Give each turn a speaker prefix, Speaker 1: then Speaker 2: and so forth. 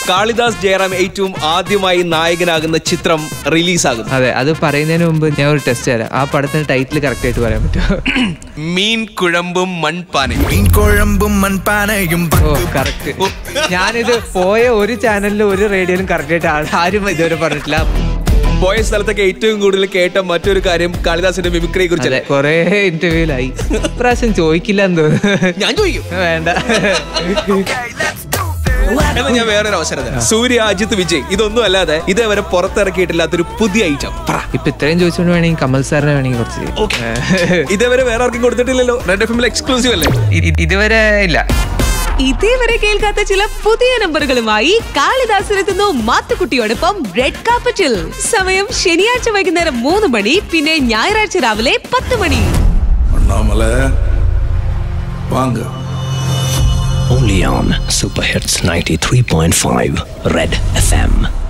Speaker 1: കാളിദാസ് ജയറാം ഏറ്റവും ആദ്യമായി നായകനാകുന്ന ചിത്രം റിലീസാകുന്നു
Speaker 2: അതെ അത് പറയുന്നതിന് മുമ്പ് ഞാൻ ഒരു ടെസ്റ്റ് തരാം ആ പടത്തിന്റെ ടൈറ്റിൽ കറക്റ്റ് ആയിട്ട് പറയാൻ പറ്റുമോ
Speaker 1: മീൻ കുഴമ്പും മൺപാനയും
Speaker 3: മീൻകുഴമ്പും മൺപാനയും
Speaker 2: ഓ കറക്റ്റ് ഞാനിത് പോയ ഒരു ചാനലിലും ഒരു റേഡിയോയിലും കറക്റ്റ് ആയിട്ട് ആ- ആരും ഇതുവരെ പറഞ്ഞിട്ടില്ല
Speaker 1: പോയ സ്ഥലത്തൊക്കെ ഏറ്റവും കൂടുതൽ കേട്ട മറ്റൊരു കാര്യം കാളിദാസിന്റെ മിമിക്രിയെ
Speaker 2: അതെ
Speaker 1: കുറിച്ച്
Speaker 2: കൊറേ ഇന്റർവ്യൂലായി ഇപ്രാവശ്യം ചോദിക്കില്ല എന്ന് തോന്നുന്നു
Speaker 1: ഞാൻ ചോദിക്കും
Speaker 2: വേണ്ട
Speaker 1: എന്നാ ഞാൻ വേറൊരു അവസരം തരാം സൂര്യ അജിത് വിജയ് ഇതൊന്നും അല്ലാതെ ഇതേവരെ പുറത്തിറക്കിയിട്ടില്ലാത്തൊരു പുതിയ ഐറ്റം
Speaker 2: ഇപ്പൊ ഇത്രയും ചോദിച്ചോണ്ട് വേണമെങ്കിൽ കമൽ സാറിനെ വേണമെങ്കിൽ കുറച്ച്
Speaker 1: ഇതേവരെ വേറെ ആർക്കും കൊടുത്തിട്ടില്ലല്ലോ റെഡ് എഫ് എമ്മിൽ എക്സ്ക്ലൂസീവ് അല്ലേ
Speaker 2: ഇ- ഇതുവരെ ഇല്ല
Speaker 4: ഇതേവരെ കേൾക്കാത്ത ചില പുതിയ നമ്പറുകളുമായി കാളിദാസിനെത്തുന്നു മാത്തുക്കുട്ടിയോടൊപ്പം റെഡ് കാപ്പറ്റിൽ സമയം ശനിയാഴ്ച വൈകുന്നേരം മൂന്ന് മണി പിന്നെ ഞായറാഴ്ച രാവിലെ പത്ത് മണി
Speaker 3: Annamalai വാங்க
Speaker 5: Only on Super Hits 93.5 Red FM.